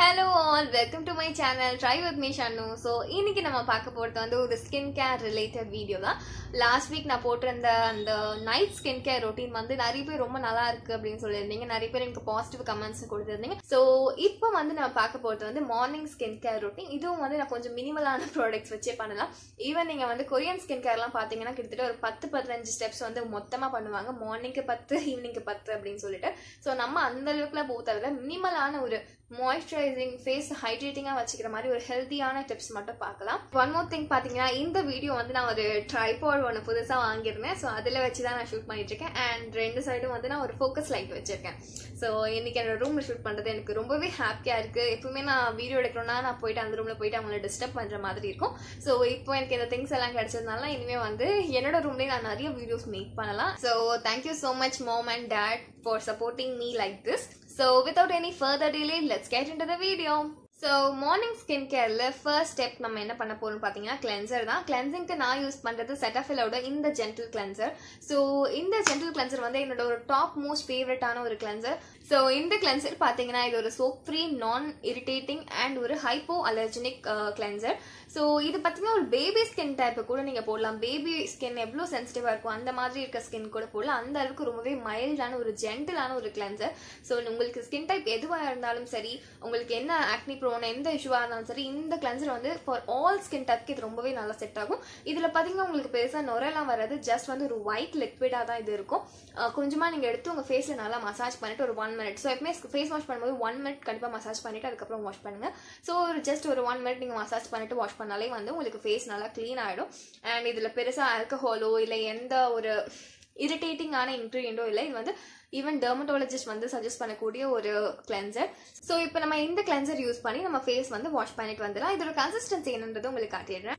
Hello all welcome to my channel try with me Shannu so இன்னைக்கு நம்ம பார்க்க போகிறது வந்து ஒரு ஸ்கின் கேர் ரிலேட்டட் வீடியோ தான் லாஸ்ட் வீக் நான் போட்டிருந்த அந்த நைட் ஸ்கின் கேர் ரொட்டீன் வந்து நிறைய பேர் ரொம்ப நல்லா இருக்கு அப்படின்னு சொல்லியிருந்தீங்க நிறைய பேர் எனக்கு பாசிட்டிவ் கமெண்ட்ஸ் கொடுத்துருந்தீங்க ஸோ இப்போ வந்து நம்ம பார்க்க போகிறது வந்து மார்னிங் ஸ்கின் கேர் ரொட்டீன் இதுவும் வந்து நான் கொஞ்சம் மினிமலான ப்ராடக்ட்ஸ் வச்சே பண்ணலாம் ஈவன் நீங்கள் வந்து கொரியன் ஸ்கின் கேர்லாம் பார்த்தீங்கன்னா கிட்டத்தட்ட ஒரு பத்து பதினஞ்சு ஸ்டெப்ஸ் வந்து மொத்தமாக பண்ணுவாங்க மார்னிங்க்கு பத்து ஈவினிங்க்கு பத்து அப்படின்னு சொல்லிட்டு ஸோ நம்ம அந்த அளவுக்குலாம் போகிறத மினிமலான ஒரு மாய்ஸ்சரைசிங் ஃபேஸ் ஹைட்ரேட்டிங்காக வச்சுக்கிற மாதிரி ஒரு ஹெல்த்தியான டிப்ஸ் மட்டும் பார்க்கலாம் ஒன் மோர் திங் பார்த்தீங்கன்னா இந்த வீடியோ வந்து நான் ஒரு ட்ரைபாட் ஒன்று புதுசாக வாங்கியிருந்தேன் ஸோ அதில் வச்சு தான் நான் ஷூட் பண்ணிட்டு இருக்கேன் அண்ட் ரெண்டு சைடும் வந்து நான் ஒரு ஃபோக்கஸ் லைட் வச்சிருக்கேன் ஸோ இன்னைக்கு என்னோட ரூமில் ஷூட் பண்ணுறது எனக்கு ரொம்பவே ஹாப்பியாக இருக்குது எப்பவுமே நான் வீடியோ எடுக்கணும்னா நான் போயிட்டு அந்த ரூமில் போயிட்டு அவங்கள டிஸ்டர்ப் பண்ணுற மாதிரி இருக்கும் ஸோ இப்போ எனக்கு இந்த திங்ஸ் எல்லாம் கிடைச்சதுனால இனிமேல் வந்து என்னோட ரூம்லேயே நான் நிறைய வீடியோஸ் மேக் பண்ணலாம் so thank you so much mom and dad for supporting me like this So without any further delay, let's get into the video. So morning skin கேரில் ஃபர்ஸ்ட் ஸ்டெப் நம்ம என்ன பண்ண போகிறோம்னு பார்த்தீங்கன்னா கிளென்சர் தான் கிளென்சிங்க்கு நான் யூஸ் பண்ணுறது செட்டஃபிலோட இந்த ஜென்டில் கிளென்சர் ஸோ இந்த ஜென்டில் கிளென்சர் வந்து என்னோட ஒரு டாப் மோஸ்ட் ஃபேவரட்டான ஒரு கிளென்சர் ஸோ இந்த கிளென்சர் பார்த்தீங்கன்னா இது ஒரு soap free non irritating and ஒரு ஹைப்போ அலர்ஜெனிக் கிளென்சர் ஸோ இது பார்த்தீங்கன்னா ஒரு பேபி ஸ்கின் டைப்பை கூட நீங்கள் போடலாம் பேபி ஸ்கின் எவ்வளோ சென்சிட்டிவாக இருக்கும் அந்த மாதிரி இருக்க ஸ்கின் கூட போடலாம் அந்த அளவுக்கு ரொம்பவே மைல்டான ஒரு ஜென்டிலான ஒரு கிளென்சர் ஸோ உங்களுக்கு ஸ்கின் டைப் எதுவாக இருந்தாலும் சரி உங்களுக்கு என்ன ஆக்னி ப்ரோன் எந்த இஷ்யூவாக இருந்தாலும் சரி இந்த கிளென்சர் வந்து ஃபார் ஆல் ஸ்கின் டைப்க்கு இது ரொம்பவே நல்லா செட் ஆகும் இதில் பார்த்தீங்கன்னா உங்களுக்கு பெருசாக நுரெல்லாம் வராது ஜஸ்ட் வந்து ஒரு ஒயிட் லிக்விடாக தான் இது இருக்கும் கொஞ்சமாக நீங்கள் எடுத்து உங்கள் ஃபேஸில் நல்லா மசாஜ் பண்ணிட்டு ஒரு ஒன் மினிட் ஸோ எப்பவுமே ஃபேஸ் வாஷ் பண்ணும்போது ஒன் மினிட் கண்டிப்பாக மசாஜ் பண்ணிட்டு அதுக்கப்புறம் வாஷ் பண்ணுங்கள் ஸோ ஒரு ஜஸ்ட் ஒரு ஒன் மினிட் நீங்கள் மசாஜ் பண்ணிட்டு வாஷ் பண்ணாலே வந்து உங்களுக்கு ஃபேஸ் நல்லா க்ளீன் ஆகிடும் அண்ட் இதில் பெருசாக ஆல்கஹாலோ இல்லை எந்த ஒரு இரிட்டேட்டிங்கான இன்க்ரீடியண்டோ இல்லை இது வந்து ஈவன் டெர்மட்டாலஜிஸ்ட் வந்து சஜஸ்ட் பண்ணக்கூடிய ஒரு கிளென்சர் ஸோ இப்போ நம்ம இந்த கிளென்சர் யூஸ் பண்ணி நம்ம ஃபேஸ் வந்து வாஷ் பண்ணிட்டு வந்துடலாம் இதோட கன்சிஸ்டன்சி என்னன்றது உங்களுக்கு காட்டிடுறேன்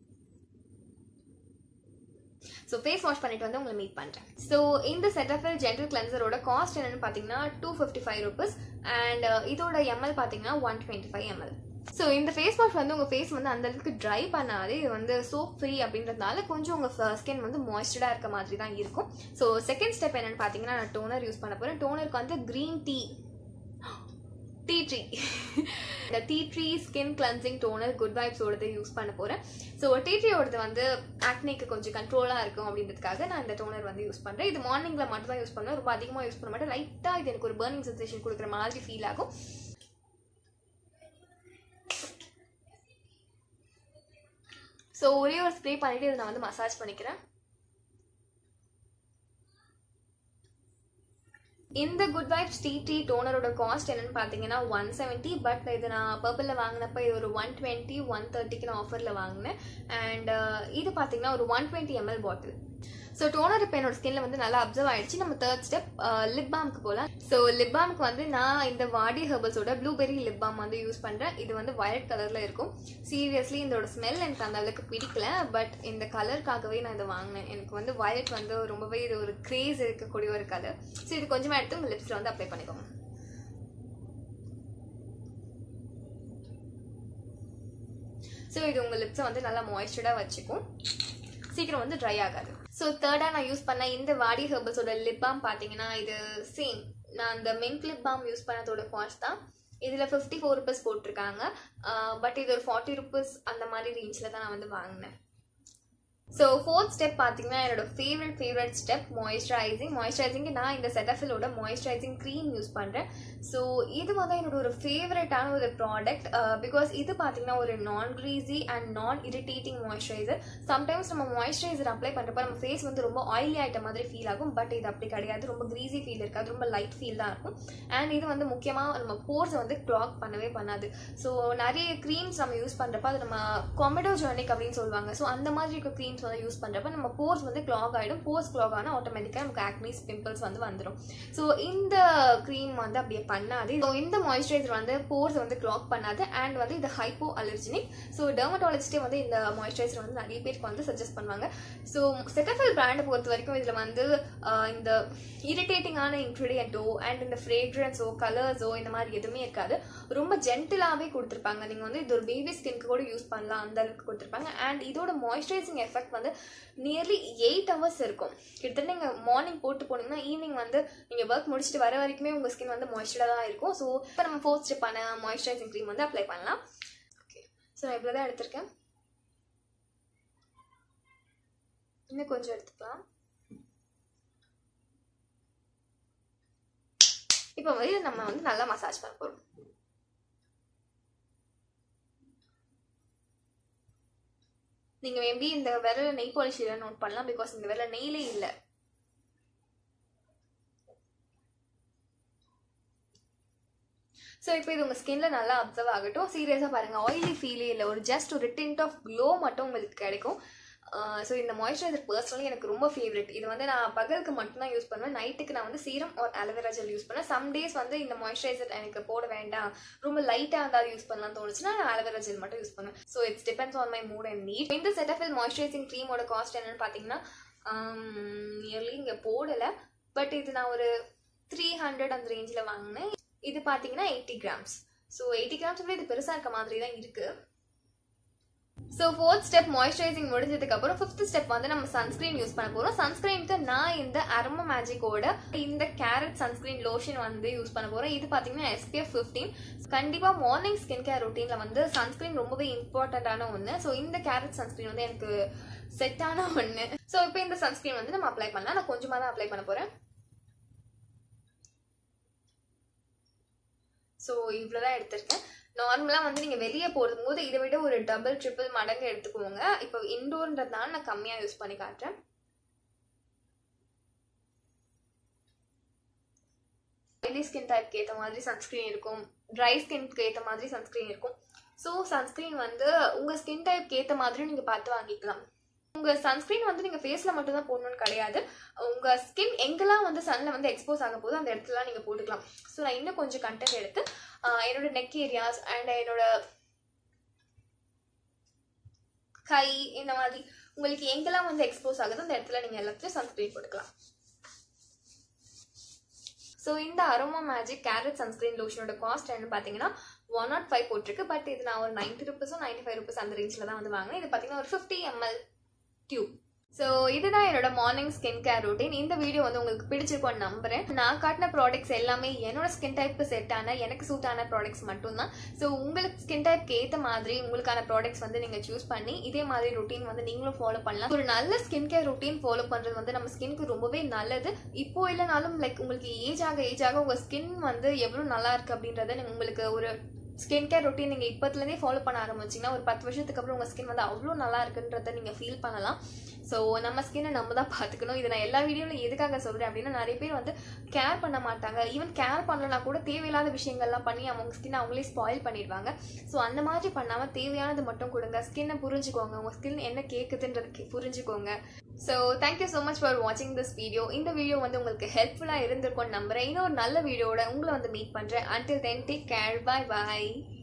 ஸோ ஃபேஸ் வாஷ் பண்ணிட்டு வந்து உங்களை மீட் பண்ணுறேன் ஸோ இந்த செட்டஃபில் ஜென்டல் கிளென்சரோட காஸ்ட் என்னன்னு பார்த்தீங்கன்னா two fifty five rupees and இதோட எம்எல் பார்த்தீங்கன்னா one twenty five ML so இந்த ஃபேஸ் வாஷ் வந்து உங்கள் ஃபேஸ் வந்து அந்த அளவுக்கு ட்ரை பண்ணாது இது வந்து சோப் ஃப்ரீ அப்படின்றதுனால கொஞ்சம் உங்கள் ஸ்கின் வந்து மாய்ஸ்டர்டாக இருக்க மாதிரி தான் இருக்கும் ஸோ செகண்ட் ஸ்டெப் என்னென்னு பார்த்தீங்கன்னா நான் டோனர் யூஸ் பண்ண போகிறேன் டோனருக்கு வந்து க்ரீன் டீ டீ ட்ரீ இந்த tea tree skin cleansing toner good வைப்ஸோடது யூஸ் பண்ண போகிறேன் ஸோ டீ ட்ரீயோடது வந்து ஆக்னிக்கு கொஞ்சம் கண்ட்ரோலாக இருக்கும் அப்படின்றதுக்காக நான் இந்த டோனர் வந்து யூஸ் பண்ணுறேன் இது மார்னிங்கில் மட்டும் தான் யூஸ் பண்ணுவேன் ரொம்ப அதிகமாக யூஸ் பண்ண மாட்டேன் லைட்டாக இது எனக்கு ஒரு பர்னிங் சென்சேஷன் கொடுக்குற மாதிரி ஃபீல் ஆகும் ஸோ ஒரே ஒரு ஸ்ப்ரே பண்ணிவிட்டு இதை நான் வந்து மசாஜ் பண்ணிக்கிறேன் இந்த குட் வைப்ஸ் டி டி டோனரோட காஸ்ட் என்னன்னு பார்த்தீங்கன்னா ஒன் செவன்ட்டி பட் இது நான் பர்பிளில் வாங்கினப்ப இது ஒரு ஒன் டுவெண்ட்டி ஒன் தேர்ட்டிக்கு நான் ஆஃபரில் வாங்கினேன் அண்ட் இது பார்த்தீங்கன்னா ஒரு one twenty ML bottle so toner இப்போ என்னோட ஸ்கின்ல வந்து நல்லா அப்சர்வ் ஆயிடுச்சு நம்ம தேர்ட் ஸ்டெப் லிப் பாம்க்கு போகலாம் ஸோ லிப் பாம்க்கு வந்து நான் இந்த வாடி ஹெர்பல்ஸோட ப்ளூபெரி லிப் பாம் வந்து யூஸ் பண்ணுறேன் இது வந்து வயலட் கலரில் இருக்கும் சீரியஸ்லி இதோட ஸ்மெல் எனக்கு அந்த அளவுக்கு பிடிக்கல பட் இந்த கலருக்காகவே நான் இதை வாங்கினேன் எனக்கு வந்து வயலட் வந்து ரொம்பவே இது ஒரு க்ரேஸ் இருக்கக்கூடிய ஒரு கலர் ஸோ இது கொஞ்சமாக எடுத்து உங்கள் லிப்ஸில் வந்து அப்ளை பண்ணிக்கோங்க ஸோ இது உங்கள் லிப்ஸை வந்து நல்லா மாய்ஸ்டர்டாக வச்சுக்கும் சீக்கிரம் வந்து ட்ரை ஆகாது ஸோ தேர்டாக நான் யூஸ் பண்ண இந்த வாடி ஹெர்பல்ஸோட லிப் பாம் பார்த்தீங்கன்னா இது சேம் நான் அந்த மின்ட் லிப் பாம் யூஸ் பண்ணதோட காஸ்ட் தான் இதில் ஃபிஃப்டி ஃபோர் ருபீஸ் போட்டிருக்காங்க பட் இது ஒரு ஃபார்ட்டி ருபீஸ் அந்த மாதிரி ரேஞ்சில் தான் நான் வந்து வாங்கினேன் ஸோ ஃபோர்த் ஸ்டெப் பார்த்தீங்கன்னா என்னோட ஃபேவரட் ஃபேவரட் ஸ்டெப் மாய்ஸ்சரைசிங் மாய்ஸ்சரைசிங்க்கு நான் இந்த செட்டஃபிலோட மாய்ஸ்சரைசிங் க்ரீம் யூஸ் பண்ணுறேன் ஸோ இது வந்து என்னோட ஒரு ஃபேவரட்டான ஒரு ப்ராடக்ட் பிகாஸ் இது பார்த்தீங்கன்னா ஒரு non greasy and non irritating moisturiser sometimes நம்ம மாய்ஸ்சரைசர் அப்ளை பண்ணுறப்ப நம்ம ஃபேஸ் வந்து ரொம்ப ஆயிலி ஆகிட்ட மாதிரி ஃபீல் ஆகும் பட் இது அப்படி கிடையாது ரொம்ப க்ரீஸி ஃபீல் இருக்காது ரொம்ப லைட் ஃபீல் தான் இருக்கும் அண்ட் இது வந்து முக்கியமாக நம்ம போர்ஸை வந்து க்ளாக் பண்ணவே பண்ணாது ஸோ நிறைய க்ரீம்ஸ் நம்ம யூஸ் பண்ணுறப்ப அது நம்ம கொமெடோஜெனிக் அப்படின்னு சொல்லுவாங்க ஸோ அந்த மாதிரி இருக்க க்ரீம்ஸ் வந்து யூஸ் பண்ணுறப்ப நம்ம போர்ஸ் வந்து க்ளாக் ஆகிடும் போர்ஸ் க்ளாக் ஆனால் ஆட்டோமேட்டிக்காக நமக்கு ஆக்னிஸ் பிம்பிள்ஸ் வந்து வந்துடும் ஸோ இந்த க்ரீம் வந்து அப்படியே பண்ணாது ஸோ இந்த மாய்ஸ்சரைசர் வந்து போர்ஸ் வந்து க்ளாக் பண்ணாது அண்ட் வந்து இது ஹைப்போ அலர்ஜினிக் ஸோ டெர்மட்டாலஜிஸ்டே வந்து இந்த மாய்ஸ்சரைசர் வந்து நிறைய பேருக்கு வந்து சஜஸ்ட் பண்ணுவாங்க ஸோ செட்டஃபில் பிராண்டை பொறுத்த வரைக்கும் இதில் வந்து இந்த இரிட்டேட்டிங்கான இன்க்ரீடியண்ட்டோ அண்ட் இந்த ஃப்ரேக்ரன்ஸோ கலர்ஸோ இந்த மாதிரி எதுவுமே இருக்காது ரொம்ப ஜென்டிலாகவே கொடுத்துருப்பாங்க நீங்கள் வந்து இது ஒரு பேபி ஸ்கின்க்கு கூட யூஸ் பண்ணலாம் அந்த அளவுக்கு கொடுத்துருப்பாங்க அண்ட் இதோட மாய்ஸ்சரைசிங் எஃபெக்ட் ப்ராடக்ட் வந்து நியர்லி எயிட் ஹவர்ஸ் இருக்கும் கிட்டத்தட்ட நீங்கள் மார்னிங் போட்டு போனீங்கன்னா ஈவினிங் வந்து நீங்கள் ஒர்க் முடிச்சுட்டு வர வரைக்குமே உங்கள் ஸ்கின் வந்து மாய்ஸ்சராக தான் இருக்கும் ஸோ இப்போ நம்ம ஃபோர்த் ஸ்டெப்பான மாய்ஸ்சரைசிங் க்ரீம் வந்து அப்ளை பண்ணலாம் ஓகே ஸோ நான் இவ்வளோ தான் எடுத்திருக்கேன் இன்னும் கொஞ்சம் எடுத்துக்கலாம் இப்போ வந்து நம்ம வந்து நல்லா மசாஜ் பண்ண போகிறோம் நீங்கள் மேபி இந்த விரல நெய் பாலிஷ் இல்லை நோட் பண்ணலாம் பிகாஸ் இந்த விரல நெய்லே இல்லை ஸோ இப்போ இது உங்கள் ஸ்கின்ல நல்லா அப்சர்வ் ஆகட்டும் சீரியஸாக பாருங்கள் ஆயிலி ஃபீலே இல்லை ஒரு ஜஸ்ட் ஒரு டிண்ட் ஆஃப் க்ளோ மட்டும் உங்களுக்கு கிடைக்கும் ஸோ இந்த மாய்ஸ்சரைசர் பர்சனலி எனக்கு ரொம்ப ஃபேவரட் இது வந்து நான் பகலுக்கு மட்டும்தான் யூஸ் பண்ணுவேன் நைட்டுக்கு நான் வந்து சீரம் ஒரு அலோவேரா ஜெல் யூஸ் பண்ணேன் சம் டேஸ் வந்து இந்த மாய்ஸ்சரைசர் எனக்கு போட வேண்டாம் ரொம்ப லைட்டாக இருந்தால் யூஸ் பண்ணலாம் தோணுச்சுன்னா நான் அலோவேரா ஜெல் மட்டும் யூஸ் பண்ணுவேன் so it's depends on my mood and need இந்த செட்டஃபில் மாய்ஸ்சரைசிங் க்ரீமோட காஸ்ட் என்னன்னு பார்த்தீங்கன்னா நியர்லி இங்கே போடலை பட் இது நான் ஒரு த்ரீ ஹண்ட்ரட் அந்த ரேஞ்சில் வாங்கினேன் இது பார்த்தீங்கன்னா eighty grams so eighty grams விட இது பெருசாக இருக்க மாதிரி தான் இருக்குது ஸோ ஃபோர்த் ஸ்டெப் மாய்ஸ்சரைசிங் முடிஞ்சதுக்கு அப்புறம் ஃபிஃப்த் ஸ்டெப் வந்து நம்ம சன்ஸ்கிரீன் யூஸ் பண்ண போகிறோம் சன்ஸ்கிரீனுக்கு நான் இந்த அரோமா மேஜிக்கோட இந்த கேரட் சன்ஸ்கிரீன் லோஷன் வந்து யூஸ் பண்ண போகிறேன் இது பார்த்தீங்கன்னா எஸ்பிஎஃப் ஃபிஃப்டீன் கண்டிப்பாக மார்னிங் ஸ்கின் கேர் ரொட்டீனில் வந்து சன்ஸ்கிரீன் ரொம்பவே இம்பார்ட்டண்ட்டான ஒன்று ஸோ இந்த கேரட் சன்ஸ்கிரீன் வந்து எனக்கு செட்டான ஒன்று ஸோ இப்போ இந்த சன்ஸ்கிரீன் வந்து நம்ம அப்ளை பண்ணலாம் நான் கொஞ்சமாக தான் அப்ளை பண்ண போகிறேன் ஸோ இவ்வளோ தான் எடுத்திருக்கேன் நார்மலாக வந்து நீங்கள் வெளியே போடும் போது இதை விட ஒரு டபுள் ட்ரிபிள் மடங்கு எடுத்துக்கோங்க இப்போ இண்டோர்ன்றதுனால நான் கம்மியாக யூஸ் பண்ணி காட்டுறேன் ஆயிலி ஸ்கின் டைப்க்கு ஏற்ற மாதிரி சன்ஸ்க்ரீன் இருக்கும் ட்ரை ஸ்கின்க்கு ஏற்ற மாதிரி சன்ஸ்க்ரீன் இருக்கும் ஸோ சன்ஸ்க்ரீன் வந்து உங்கள் ஸ்கின் டைப்க்கு ஏற்ற மாதிரி நீங்கள் பார்த்து வாங்கிக்கலாம் உங்கள் சன்ஸ்க்ரீன் வந்து நீங்கள் ஃபேஸில் மட்டும்தான் போடணும்னு கிடையாது உங்கள் ஸ்கின் எங்கெல்லாம் வந்து சன்னில் வந்து எக்ஸ்போஸ் ஆக போது அந்த இடத்துலலாம் நீங்கள் போட்டுக்கலாம் ஸோ நான் இன்னும் கொஞ்சம் கண்டென்ட் எடுத்து என்னோட நெக் ஏரியாஸ் அண்ட் என்னோட கை இந்த மாதிரி உங்களுக்கு எங்கெல்லாம் வந்து எக்ஸ்போஸ் ஆகுதோ அந்த இடத்துல நீங்கள் எல்லாத்தையும் சன்ஸ்க்ரீன் போட்டுக்கலாம் ஸோ இந்த அரோமா மேஜிக் கேரட் சன்ஸ்கிரீன் லோஷனோட காஸ்ட் என்னன்னு பார்த்தீங்கன்னா ஒன் நாட் ஃபைவ் போட்டிருக்கு பட் இது நான் ஒரு நைன்ட்டி ருபீஸும் நைன்ட்டி ஃபைவ் ருபீஸ் அந்த ரேஞ்சில் தான் வந்து வாங்கினேன் இது பார்த்தீங்கன்னா ஒரு ஃபிஃப்டி எம்எல் டியூப் ஸோ இதுதான் என்னோட மார்னிங் ஸ்கின் கேர் ரொட்டீன் இந்த வீடியோ வந்து உங்களுக்கு பிடிச்சிருக்கும்னு நம்புறேன் நான் காட்டின ப்ராடக்ட்ஸ் எல்லாமே என்னோட ஸ்கின் டைப்புக்கு செட் ஆன எனக்கு சூட் ஆன ப்ராடக்ட்ஸ் மட்டும்தான் ஸோ உங்களுக்கு ஸ்கின் டைப்க்கு ஏற்ற மாதிரி உங்களுக்கான ப்ராடக்ட்ஸ் வந்து நீங்கள் சூஸ் பண்ணி இதே மாதிரி ரொட்டீன் வந்து நீங்களும் ஃபாலோ பண்ணலாம் ஒரு நல்ல ஸ்கின் கேர் ரொட்டீன் ஃபாலோ பண்ணுறது வந்து நம்ம ஸ்கின்க்கு ரொம்பவே நல்லது இப்போ இல்லைனாலும் லைக் உங்களுக்கு ஏஜ் ஆக ஏஜ் ஆக உங்கள் ஸ்கின் வந்து எவ்வளோ நல்லா இருக்குது அப்படின்றத நீங்க உங்களுக்கு ஒரு ஸ்கின் கேர் ரொட்டீன் நீங்கள் இப்போத்துலேருந்தே ஃபாலோ பண்ண ஆரம்பிச்சிங்கன்னா ஒரு பத்து வருஷத்துக்கு அப்புறம் உங்கள் ஸ்கின் வந்து அவ்வளோ நல்லா இருக்குன்றத நீங்கள் ஃபீல் பண்ணலாம் ஸோ நம்ம ஸ்கின்னை நம்ம தான் பார்த்துக்கணும் இது நான் எல்லா வீடியோவில் எதுக்காக சொல்கிறேன் அப்படின்னா நிறைய பேர் வந்து கேர் பண்ண மாட்டாங்க ஈவன் கேர் பண்ணலனா கூட தேவையில்லாத விஷயங்கள்லாம் பண்ணி அவங்க ஸ்கின் அவங்களே ஸ்பாயில் பண்ணிடுவாங்க ஸோ அந்த மாதிரி பண்ணாமல் தேவையானது மட்டும் கொடுங்க ஸ்கின்னை புரிஞ்சுக்கோங்க உங்கள் ஸ்கின் என்ன கேட்குதுன்றது புரிஞ்சுக்கோங்க so thank you so much for வாட்சிங் திஸ் வீடியோ இந்த வீடியோ வந்து உங்களுக்கு ஹெல்ப்ஃபுல்லாக இருந்திருக்கும்னு நம்புறேன் இன்னொரு நல்ல வீடியோட உங்களை வந்து மீட் பண்ணுறேன் until then take care bye பாய்